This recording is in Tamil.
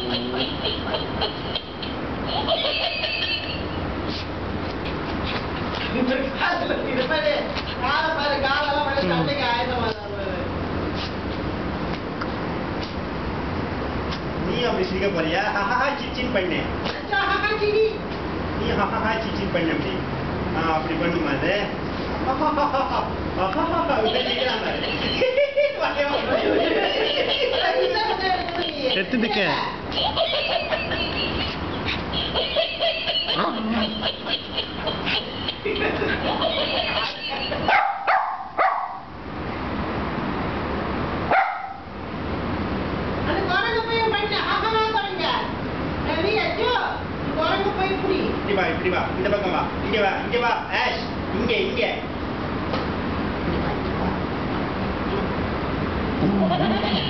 காதுல இது பாரு, காலை பாரு, காலெல்லாம் வளைச்சு சண்டைக்கு ஆயத்தமா இருக்காரு. நீ அப்படி சிரிக்க போறியா ஹஹா சிச்சின் பண்ணு அச்சா, ஹஹா, சிரி. நீ ஹஹா சிச்சின் பண்ணு அப்படி ஆ அப்படி பண்ணுமா அது எடுத்துக்க. அந்த குரங்கு போய் பண்ணு, ஹஹா குரங்கு. சரி, அச்சோ, இந்த குரங்கு போய் புடி. இப்படி வா இப்படி வா இந்த பக்கம் வா இங்க வா இங்க வா ஆஷ் இங்க இங்க இங்க வா, இங்க வா.